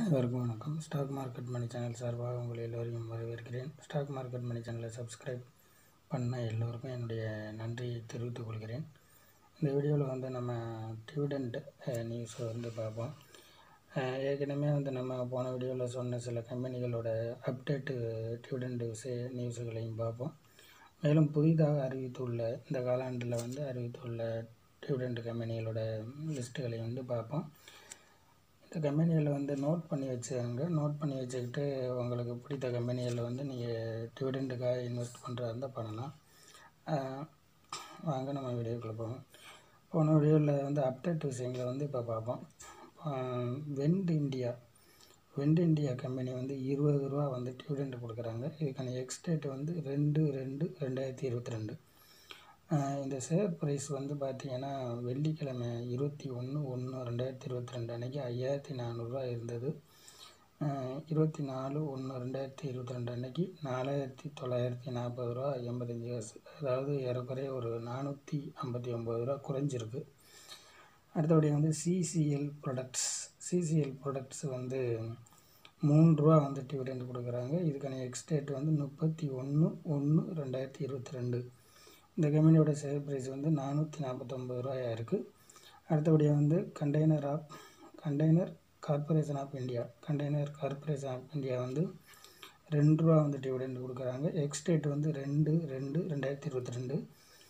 அனைவருக்கும் வணக்கம் stock market மணி channel சார்பாக உங்களை எல்லோரையும் வரவேற்கிறேன் ஸ்டாக் மார்க்கெட் மணி சேனலை சப்ஸ்கிரைப் பண்ண எல்லோருக்கும் என்னுடைய நன்றியை தெரிவித்துக் கொள்கிறேன் இந்த வீடியோவில் வந்து நம்ம டிவிடெண்ட் நியூஸை வந்து பார்ப்போம் அஹ் ஏற்கனவே வந்து நம்ம போன வீடியோவில் சொன்ன சில கம்பெனிகளோட அப்டேட்டு டிவிடெண்ட் நியூஸுகளையும் பார்ப்போம் மேலும் புதிதாக அறிவித்துள்ள இந்த காலாண்டில் வந்து அறிவித்துள்ள டிவிடெண்ட் கம்பெனிகளோட லிஸ்ட்டுகளையும் வந்து பார்ப்போம் இந்த கம்பெனிகளை வந்து நோட் பண்ணி வச்சுக்கோங்க நோட் பண்ணி வச்சுக்கிட்டு உங்களுக்கு பிடித்த கம்பெனிகளில் வந்து நீங்கள் டிவிடெண்டுக்காக இன்வெஸ்ட் பண்ணுறதா இருந்தால் பண்ணலாம் ஆஹ் வாங்க நம்ம வீடியோக்குள்ளே போவோம் போன வீடியோவில் வந்து அப்டேட் விஷயங்களை வந்து இப்போ பார்ப்போம் வெண்ட் இந்தியா வெண்ட் இந்தியா கம்பெனி வந்து இருபது ரூபா வந்து டிவிடெண்ட் கொடுக்குறாங்க இதுக்கான எக்ஸ்டேட் வந்து ரெண்டு ரெண்டு ரெண்டாயிரத்தி இருபத்தி ரெண்டு இந்த ஷேர் ப்ரைஸ் வந்து பார்த்திங்கன்னா வெள்ளிக்கிழமை இருபத்தி ஒன்று ஒன்று ரெண்டாயிரத்தி இருபத்தி ரெண்டு அன்றைக்கி ஐயாயிரத்தி நானூறுரூவா இருந்தது இருபத்தி நாலு ஒன்று ரெண்டாயிரத்தி இருபத்தி ரெண்டு அன்றைக்கி நாலாயிரத்தி தொள்ளாயிரத்தி நாற்பது ரூபா எண்பத்தஞ்சு காசு அதாவது ஏறக்குறைய ஒரு நானூற்றி ஐம்பத்தி ஒம்பது ரூபா குறைஞ்சிருக்கு அடுத்தபடி வந்து சிசிஎல் ப்ராடக்ட்ஸ் சிசிஎல் ப்ராடக்ட்ஸ் வந்து மூணு ரூபா வந்து டிவிடெண்ட் கொடுக்குறாங்க இதுக்கான எக்ஸ்டேட் வந்து முப்பத்தி ஒன்று ஒன்று ரெண்டாயிரத்தி இருபத்தி ரெண்டு இந்த கம்பெனியோட ஷேர் ப்ரைஸ் வந்து நானூற்றி நாற்பத்தொம்பது ரூபாயா இருக்குது அடுத்தபடியாக வந்து container of container corporation of India container corporation of India வந்து ரெண்டு ரூபா வந்து டிவிடெண்ட் கொடுக்குறாங்க எக்ஸ்டேட் வந்து ரெண்டு ரெண்டு ரெண்டாயிரத்தி இருபத்தி ரெண்டு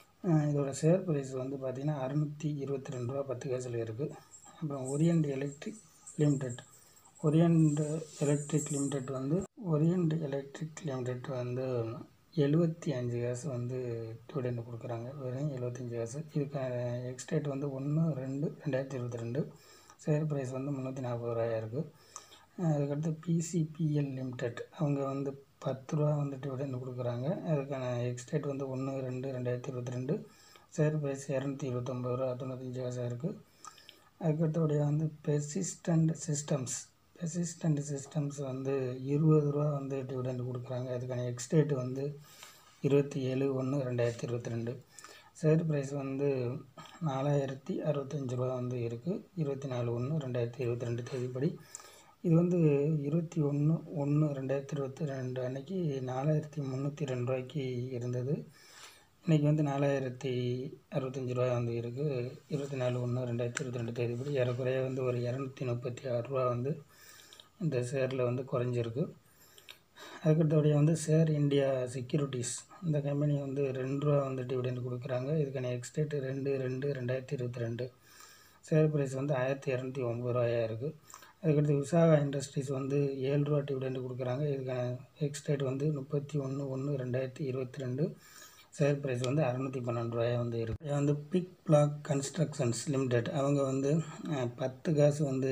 இதோட ஷேர் ப்ரைஸ் வந்து பார்த்திங்கன்னா அறுநூற்றி இருபத்தி ரெண்டு ரூபா பத்து காசில் இருக்குது அப்புறம் Orient Electric limited Orient Electric limited வந்து ஒரியண்ட் எலக்ட்ரிக் லிமிடெட் வந்து எழுபத்தி அஞ்சு காசு வந்து டிவிடெண்ட் கொடுக்குறாங்க வெறும் எழுபத்தஞ்சி காசு இதுக்கான எக்ஸ்டேட் வந்து ஒன்று ரெண்டு ரெண்டாயிரத்தி இருபத்தி ரெண்டு ஷேர் ப்ரைஸ் வந்து முந்நூற்றி நாற்பது ரூபாயா இருக்குது அதுக்கடுத்து பிசிபிஎல் லிமிடெட் அவங்க வந்து பத்து ரூபா வந்து டிவிடெண்ட் கொடுக்குறாங்க அதுக்கான எக்ஸ்டேட் வந்து ஒன்று ரெண்டு ரெண்டாயிரத்தி இருபத்தி ரெண்டு ஷேர் ப்ரைஸ் இரநூத்தி இருபத்தொம்பது ரூபா தொண்ணூத்தஞ்சு காசாக இருக்குது அதுக்கடுத்தபடியாக வந்து பெர்சிஸ்டண்ட் சிஸ்டம்ஸ் பெர்சிஸ்டண்ட் சிஸ்டம்ஸ் வந்து இருபது ரூபா வந்து டிவிடெண்ட் கொடுக்குறாங்க அதுக்கான எக்ஸ்டேட் வந்து இருபத்தி ஏழு ஒன்று ரெண்டாயிரத்தி இருபத்தி ரெண்டு ஷேர் ப்ரைஸ் வந்து நாலாயிரத்தி அறுபத்தஞ்சு ரூபா வந்து இருக்குது இருபத்தி நாலு ஒன்று ரெண்டாயிரத்தி இருபத்தி ரெண்டு தேதிப்படி இது வந்து இருபத்தி ஒன்று ஒன்று ரெண்டாயிரத்தி இருபத்தி ரெண்டு அன்னைக்கு நாலாயிரத்தி முந்நூற்றி ரெண்டு ரூபாய்க்கு இருந்தது இன்றைக்கி வந்து நாலாயிரத்தி அறுபத்தஞ்சி ரூபா வந்து இருக்குது இருபத்தி நாலு ஒன்று ரெண்டாயிரத்தி இருபத்தி ரெண்டு தேதிப்படி ஏறக்குறைய வந்து ஒரு இரநூத்தி முப்பத்தி ஆறு ரூபா வந்து இந்த ஷேரில் வந்து குறைஞ்சிருக்கு அதுக்கடுத்தபடியாக வந்து ஷேர் இந்தியா செக்யூரிட்டிஸ் இந்த கம்பெனி வந்து ரெண்டு ரூபா வந்து டிவிடெண்ட் கொடுக்குறாங்க இதுக்கான எக்ஸ்டேட் ரெண்டு ரெண்டு ரெண்டாயிரத்தி இருபத்தி ரெண்டு ஷேர் ப்ரைஸ் வந்து ஆயிரத்தி இரநூத்தி ஒம்பது ரூபாயா இருக்குது அதுக்கடுத்து விசாகா இண்டஸ்ட்ரீஸ் வந்து ஏழு ரூபா டிவிடெண்ட் கொடுக்குறாங்க இதுக்கான எக்ஸ்டேட் வந்து முப்பத்தி ஒன்று ஒன்று ரெண்டாயிரத்தி இருபத்தி ரெண்டு ஷேர் ப்ரைஸ் வந்து அறநூற்றி பன்னெண்டு ரூபாயா வந்து இருக்குது வந்து பிக் பிளாக் கன்ஸ்ட்ரக்ஷன்ஸ் லிமிடெட் அவங்க வந்து பத்து காசு வந்து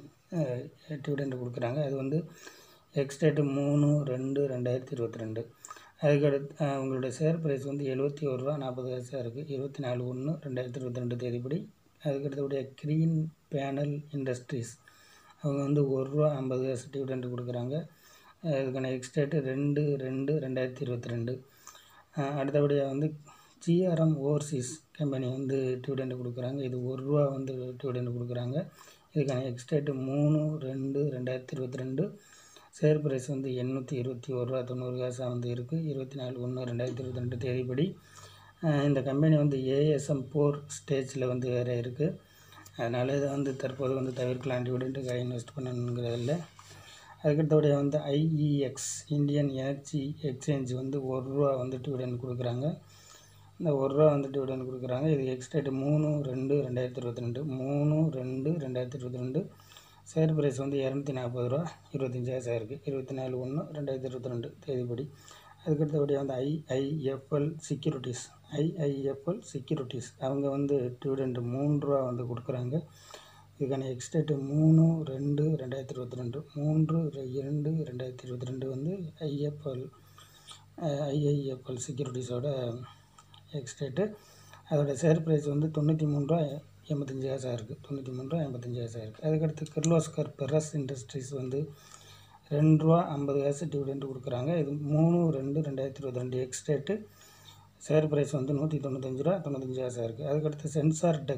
டிவிடெண்ட் கொடுக்குறாங்க அது வந்து எக்ஸ்டேட்டு மூணு ரெண்டு ரெண்டாயிரத்தி இருபத்தி ரெண்டு அதுக்கடுத்து உங்களுடைய ஷேர் ப்ரைஸ் வந்து எழுபத்தி ஒரு ரூபா நாற்பது காசாக இருக்குது இருபத்தி நாலு ஒன்று ரெண்டாயிரத்தி இருபத்தி ரெண்டு தேதிப்படி அதுக்கடுத்தபடிய க்ரீன் பேனல் இண்டஸ்ட்ரீஸ் அவங்க வந்து ஒரு ரூபா ஐம்பது காசு டிவிடெண்ட் கொடுக்குறாங்க அதுக்கான எக்ஸ்டேட்டு ரெண்டு ரெண்டு ரெண்டாயிரத்தி இருபத்தி ரெண்டு அடுத்தபடியாக வந்து ஜிஆர்எம் ஓவர்சீஸ் கம்பெனி வந்து டிவிடெண்ட் கொடுக்குறாங்க இது ஒரு ரூபா வந்து டிவிடெண்ட் கொடுக்குறாங்க இதுக்கான எக்ஸ்டேட்டு மூணு ரெண்டு ரெண்டாயிரத்தி இருபத்தி ரெண்டு ஷேர் ப்ரைஸ் வந்து எண்ணூற்றி இருபத்தி ஒரு ரூபா தொண்ணூறு காசாக வந்து இருக்குது இருபத்தி நாலு ஒன்று ரெண்டாயிரத்தி இருபத்தி ரெண்டு தேதிப்படி இந்த கம்பெனி வந்து ஏஎஸ்எம் போர் ஸ்டேஜில் வந்து வேறு இருக்குது அதனால் இதை வந்து தற்போது வந்து தவிர்க்கலாம் டிவிடெண்ட்டுக்காக இன்வெஸ்ட் பண்ணணுங்கிறதில்ல அதுக்கடுத்தபடிய வந்து ஐஇஎக்ஸ் இந்தியன் எனர்ஜி எக்ஸ்சேஞ்ச் வந்து ஒரு ரூபா வந்து டிவிடெண்ட் கொடுக்குறாங்க இந்த ஒரு ரூபா வந்து டிவிடெண்ட் கொடுக்குறாங்க இது எக்ஸ்டேட் மூணு ரெண்டு ரெண்டாயிரத்தி இருபத்தி ரெண்டு மூணு ரெண்டு ரெண்டாயிரத்தி இருபத்தி ரெண்டு ஷேர் ப்ரைஸ் வந்து இரநூத்தி நாற்பது ரூபா இருபத்தஞ்சி காசாக இருக்குது இருபத்தி நாலு ஒன்று ரெண்டாயிரத்தி இருபத்தி ரெண்டு தேதிப்படி அதுக்கடுத்தபடியாக வந்து ஐஐஎஃப்எல் செக்யூரிட்டிஸ் ஐஐஎஃப்எல் செக்யூரிட்டிஸ் அவங்க வந்து டிவிடெண்ட் மூணு ரூபா வந்து கொடுக்குறாங்க இதுக்கான எக்ஸ்டேட்டு மூணு ரெண்டு ரெண்டாயிரத்தி இருபத்தி ரெண்டு மூன்று இரண்டு ரெண்டாயிரத்தி இருபத்தி ரெண்டு வந்து ஐஎஃப்எல் ஐஐஎஃப்எல் செக்யூரிட்டிஸோட எக்ஸ்டேட்டு அதோட ஷேர் ப்ரைஸ் வந்து தொண்ணூற்றி மூணு ரூபா எண்பத்தஞ்சு காசாக இருக்குது தொண்ணூற்றி மூணு ரூபா எண்பத்தஞ்சு காசாக இருக்குது அதுக்கடுத்து கிர்லோஸ்கர் பெரஸ் இண்டஸ்ட்ரீஸ் வந்து ரெண்டு ரூபா ஐம்பது காசு டிவிடெண்ட் கொடுக்குறாங்க இது மூணு ரெண்டு ரெண்டாயிரத்தி இருபத்தி ரெண்டு எக்ஸ்டேட்டு ஷேர் ப்ரைஸ் வந்து நூற்றி தொண்ணூத்தஞ்சு ரூபா தொண்ணூத்தஞ்சு காசாக இருக்குது அதுக்கடுத்து சென்சார் டெக்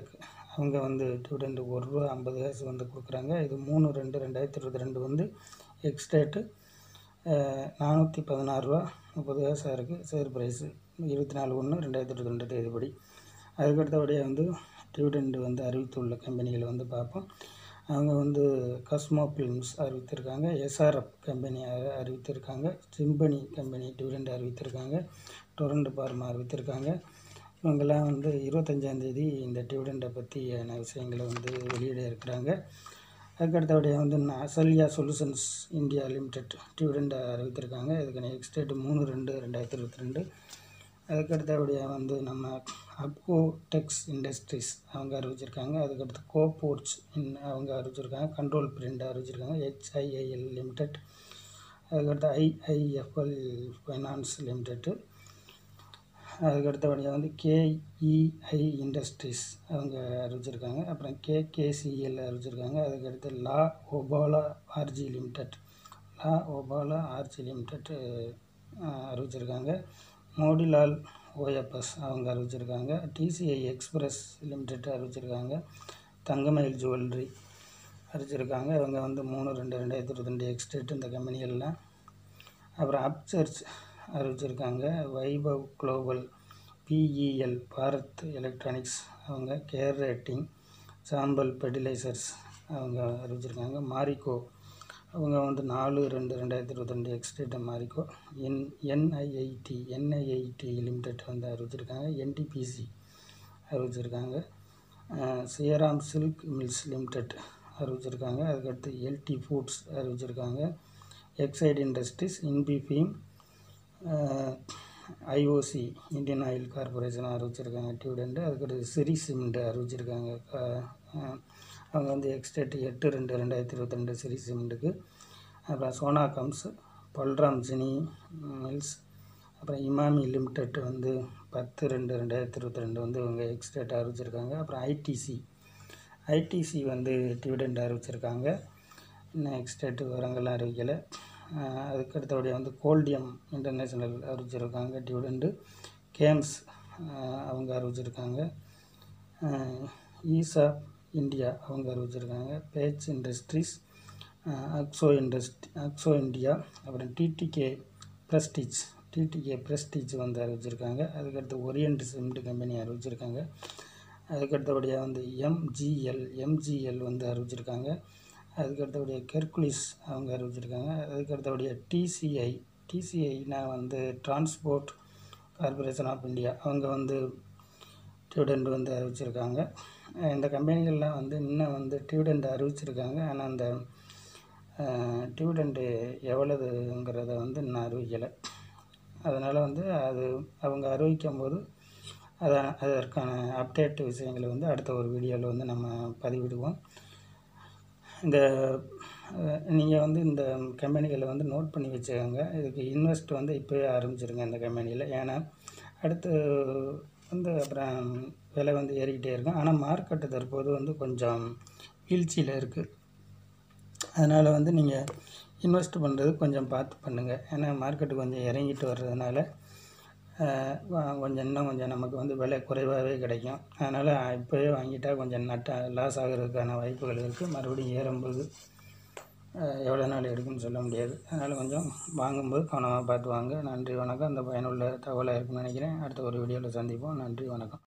அவங்க வந்து டிவிடெண்ட் ஒரு ரூபா ஐம்பது காசு வந்து கொடுக்குறாங்க இது மூணு ரெண்டு ரெண்டாயிரத்தி இருபத்தி ரெண்டு வந்து எக்ஸ்டேட்டு நானூற்றி பதினாறு ரூபா முப்பது காசாக இருக்குது ஷேர் ப்ரைஸு இருபத்தி நாலு ஒன்று ரெண்டாயிரத்தி இருபத்தி ரெண்டு தேதிப்படி அதுக்கடுத்தபடியாக வந்து டிவிடெண்ட் வந்து அறிவித்துள்ள கம்பெனிகளை வந்து பார்ப்போம் அவங்க வந்து கஸ்மோ ஃபிலிம்ஸ் அறிவித்திருக்காங்க எஸ்ஆர்எஃப் கம்பெனி அ- அறிவித்திருக்காங்க சிம்பனி கம்பெனி டிவிடெண்ட் அறிவித்திருக்காங்க டொரண்ட் பார்மா அறிவித்திருக்காங்க இவங்கெல்லாம் வந்து இருபத்தஞ்சாந்தேதி இந்த டிவிடெண்டை பற்றியான விஷயங்களை வந்து வெளியிட இருக்கிறாங்க அதுக்கடுத்தபடியாக வந்து ந- Accelya Solutions India limited dividend அறிவித்திருக்காங்க இதுக்கு நெக்ஸ்ட் டேட் மூணு ரெண்டு ரெண்டாயிரத்தி இருபத்தி ரெண்டு அதுக்கடுத்தபடியாக வந்து நம்ம அப்கோ டெக்ஸ் இண்டஸ்ட்ரீஸ் அவங்க அறிவிச்சிருக்காங்க அதுக்கடுத்து கோபோர்ட்ஸ் இன் அவங்க அறிவிச்சிருக்காங்க கண்ட்ரோல் பிரிண்ட் அறிவிச்சிருக்காங்க ஹெச்ஐஐஎல் லிமிடெட் அதுக்கடுத்து ஐஐஎஃப்எல் ஃபைனான்ஸ் லிமிடெட்டு அதுக்கடுத்தபடியாக வந்து கேஇஐ இண்டஸ்ட்ரீஸ் அவங்க அறிவிச்சிருக்காங்க அப்புறம் கேகேசிஎல் அறிவிச்சிருக்காங்க அதுக்கடுத்து La Opala RG limited La Opala RG limited அறிவிச்சிருக்காங்க மோடிலால் ஓஎப்எஸ் அவங்க அறிவிச்சிருக்காங்க டிசிஐ எக்ஸ்பிரஸ் லிமிடெட் அறிவிச்சிருக்காங்க தங்கமயில் ஜுவல்லரி அறிவிச்சிருக்காங்க இவங்க வந்து மூணு ரெண்டு ரெண்டாயிரத்தி இருபத்தி ரெண்டு எக்ஸ்டேட் இந்த கம்பெனிகள்லாம் அப்புறம் அப்சர்ச் அறிவிச்சிருக்காங்க Vaibhav Global BEL Bharat Electronics அவங்க கேர் ரேட்டிங் சாம்பல் ஃபெர்டிலைசர்ஸ் அவங்க அறிவிச்சிருக்காங்க மாரிகோ அவங்க வந்து நாலு ரெண்டு ரெண்டாயிரத்தி இருபத்தி ரெண்டு ex date Marico N NIIT NIIT limited வந்து அறிவிச்சிருக்காங்க என்டிபிசி அறிவிச்சிருக்காங்க சியராம் சில்க் மில்ஸ் லிமிடெட் அறிவிச்சிருக்காங்க அதுக்கடுத்து எல்டி ஃபுட்ஸ் அறிவிச்சிருக்காங்க எக்ஸைட் இண்டஸ்ட்ரீஸ் இன்பிஃபீம் ஐஓசி இந்தியன் ஆயில் கார்பரேஷன் அறிவிச்சிருக்காங்க டிவிடெண்டு அதுக்கடுத்து சிரி சிமெண்ட் அறிவிச்சிருக்காங்க க- அஹ் அவங்க வந்து எக்ஸ்டேட் எட்டு ரெண்டு ரெண்டாயிரத்தி இருபத்தி ரெண்டு சிரி சிமெண்ட்டுக்கு அப்புறம் சோனா கம்ஸ் பல்ராம் சினி மில்ஸ் அப்புறம் இமாமி லிமிடெட் வந்து பத்து ரெண்டு ரெண்டாயிரத்தி இருபத்தி ரெண்டு வந்து இவங்க எக்ஸ்டேட் அறிவிச்சிருக்காங்க அப்புறம் ஐடிசி ஐடிசி வந்து டிவிடெண்ட் அறிவிச்சிருக்காங்க இன்னும் எக்ஸ்டேட் விவரங்கள்லாம் அறிவிக்கலை அஹ் அதுக்கு அடுத்தபடியாக வந்து கோல்டியம் இன்டர்நேஷ்னல் அறிவிச்சிருக்காங்க டிவிடெண்டு கேம்ஸ் அஹ் அவங்க அறிவிச்சிருக்காங்க அஹ் ஈசா இந்தியா அவங்க அறிவிச்சிருக்காங்க பேச் Industries Akzo industry Akzo India அப்புறம் டிடிகே ப்ரெஸ்டீஜ் டிடிகே ப்ரெஸ்டீஜ் வந்து அறிவிச்சிருக்காங்க அதுக்கடுத்து ஓரியன்ட் சிமெண்ட் கம்பெனி அறிவிச்சிருக்காங்க அதுக்கடுத்தபடியாக வந்து எம்ஜிஎல் எம்ஜிஎல் வந்து அறிவிச்சிருக்காங்க அதுக்கடுத்தபடியாக கெர்குலிஸ் அவங்க அறிவிச்சிருக்காங்க அதுக்கடுத்தபடியாக டிசிஐ டிசிஐனா வந்து டிரான்ஸ்போர்ட் கார்பரேஷன் ஆஃப் இந்தியா அவங்க வந்து டிவிடெண்ட் வந்து அறிவிச்சிருக்காங்க அஹ் இந்த கம்பெனிகள்லாம் வந்து இன்னும் வந்து டிவிடெண்ட் அறிவிச்சிருக்காங்க ஆனால் அந்த டிவிடெண்டு எவ்வளவுங்கிறத வந்து இன்னும் அறிவிக்கலை அதனால் வந்து அது அவங்க அறிவிக்கும் போது அதை அதற்கான அப்டேட் விஷயங்களை வந்து அடுத்த ஒரு வீடியோவில் வந்து நம்ம பதிவிடுவோம் இந்த நீங்கள் வந்து இந்த கம்பெனிகளை வந்து நோட் பண்ணி வச்சுக்கோங்க இதுக்கு இன்வெஸ்ட் வந்து இப்போவே ஆரம்பிச்சிருங்க இந்த கம்பெனியில் ஏன்னா அடுத்து வந்து அப்புறம் விலை வந்து ஏறிக்கிட்டே இருக்கும் ஆனால் மார்க்கெட்டு தற்போது வந்து கொஞ்சம் வீழ்ச்சியில் இருக்குது அதனால் வந்து நீங்கள் இன்வெஸ்ட் பண்ணுறது கொஞ்சம் பார்த்து பண்ணுங்கள் ஏன்னா மார்க்கெட்டு கொஞ்சம் இறங்கிட்டு வர்றதுனால அஹ், வ- கொஞ்சம் இன்னும் கொஞ்சம் நமக்கு வந்து விலை குறைவாகவே கிடைக்கும் அதனால் இப்போவே வாங்கிட்டா கொஞ்சம் நட்ட லாஸ் ஆகிறதுக்கான வாய்ப்புகள் இருக்குது மறுபடியும் ஏறும்போது அஹ், எவ்வளோ நாள் எடுக்குன்னு சொல்ல முடியாது அதனால் கொஞ்சம் வாங்கும்போது கவனமாக பார்த்து வாங்க நன்றி வணக்கம் அந்த பயனுள்ள தகவலாக இருக்குன்னு நினைக்கிறேன் அடுத்த ஒரு வீடியோவில் சந்திப்போம் நன்றி வணக்கம்